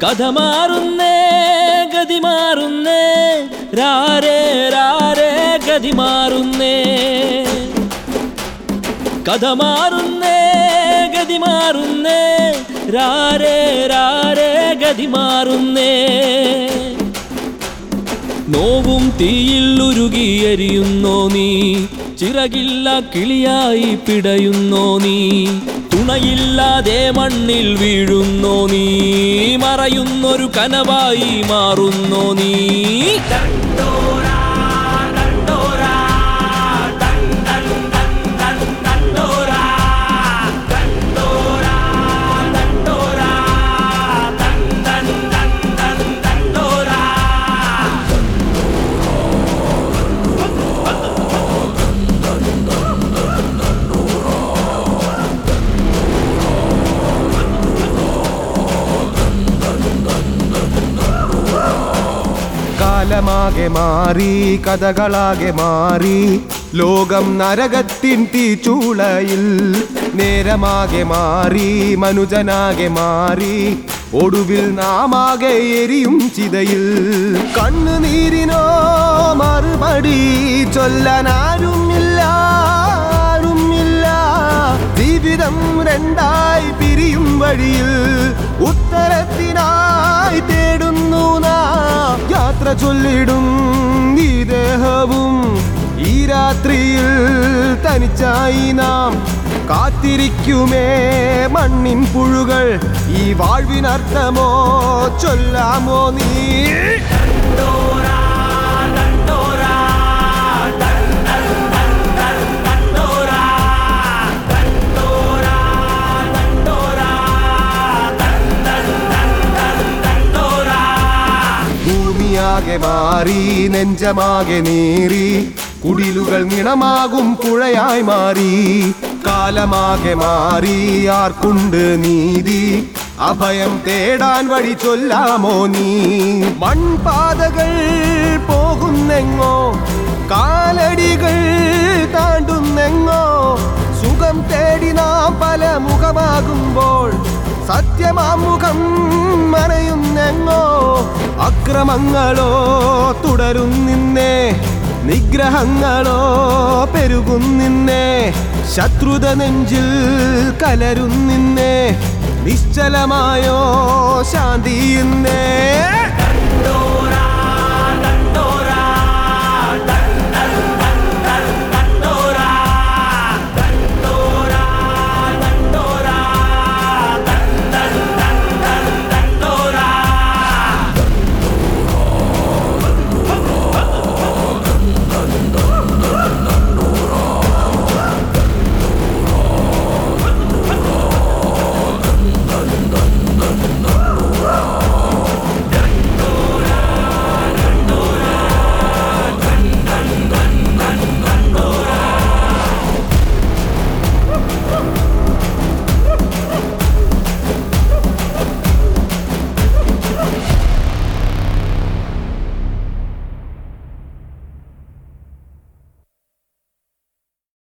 കഥ മാറുന്നേ ഗതി മാറുന്നേ രാരേ രാരേ ഗതി മാറുന്നേ കഥ മാറുന്നേ ഗതി മാറുന്നേ രാരേ രാരേ ഗതി മാറുന്നേ നോവും തീയിൽ ഉരുകിയെരിയുന്നോ നീ ചിറകില്ല കിളിയായി പിടയുന്നോ നീ തുണയില്ലാതെ മണ്ണിൽ വീഴുന്നോ നീ മറയുന്നൊരു കനവായി മാറുന്നോ നീ കാലമാകെ മാറി കഥകളാകെ മാറി ലോകം നരകത്തിൻ തീച്ചൂളയിൽ നേരമാകെ മാറി മനുജനാകെ മാറി ഒടുവിൽ നാമാകെ എരിയും ചിതയിൽ കണ്ണുനീരിനോ മറുപടി ചൊല്ലാൻ ആരുമില്ല ആരുമില്ല ജീവിതം രണ്ടായി പിരിയും വഴിയിൽ ഉത്തരത്തിനായി തേടുന്നു നാം യാത്ര ചൊല്ലിടും ഈ ദേഹവും ഈ രാത്രിയിൽ തനിച്ചായി നാം കാത്തിരിക്കുമേ മണ്ണിൻ പുഴുകൾ ഈ വാഴ്വിനർത്ഥമോ ചൊല്ലാമോ നീ ഭൂമിയാകെ മാറി നെഞ്ചമാകെ നീറി കുടിലുകൾ നിണമാകും പുഴയായി മാറി കാലമാകെ മാറി ആർക്കുണ്ട് നീതി അഭയം തേടാൻ വഴി ചൊല്ലാമോ നീ മൺപാതകൾ പോകുന്നെങ്ങോ കാലടികൾ താണ്ടുന്നെങ്ങോ സുഖം തേടി നാം പല മുഖമാകുമ്പോൾ സത്യമാമുഖം മറയുന്നെങ്ങോ അക്രമങ്ങളോ തുടരുന്നിന്നേ നിഗ്രഹങ്ങളോ പെരുകുന്നിന്നേ ശത്രുത നെഞ്ചിൽ കലരുന്നിന്നേ നിശ്ചലമായോ ശാന്തി ഇന്നേ